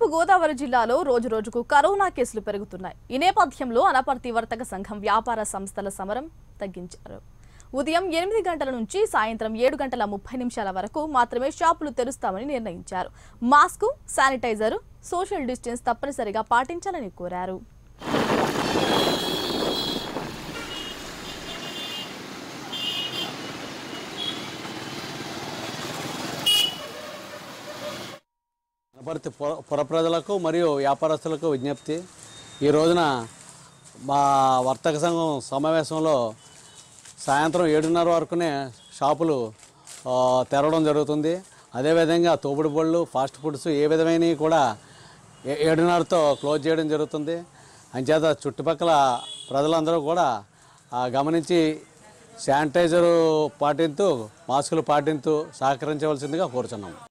గోదావరి జిల్లాలో రోజు రోజుకు కరోనా కేసులు పెరుగుతున్నాయి ఈ నేపథ్యంలో అనపర్తి వర్తక సంఘం వ్యాపార సంస్థల సమరం తగ్గించారు ఉదయం ఎనిమిది గంటల నుంచి సాయంత్రం ఏడు గంటల ముప్పై నిమిషాల వరకు మాత్రమే షాపులు తెరుస్తామని నిర్ణయించారు మాస్క్ శానిటైజర్ సోషల్ డిస్టెన్స్ తప్పనిసరిగా పాటించాలని కోరారు అనపర్తి పుర పుర ప్రజలకు మరియు వ్యాపారస్తులకు విజ్ఞప్తి ఈ రోజున మా వర్తక సంఘం సమావేశంలో సాయంత్రం ఏడున్నర వరకునే షాపులు ఆ, తెరవడం జరుగుతుంది అదేవిధంగా తోపుడు బళ్ళు ఫాస్ట్ ఫుడ్స్ ఏ విధమైనవి కూడా ఏ- ఏడున్నరతో క్లోజ్ చేయడం జరుగుతుంది అంచేత చుట్టుపక్కల ప్రజలందరూ కూడా ఆ, గమనించి శానిటైజరు పాటిస్తూ మాస్కులు పాటిస్తూ సహకరించవలసిందిగా కోరుచున్నాము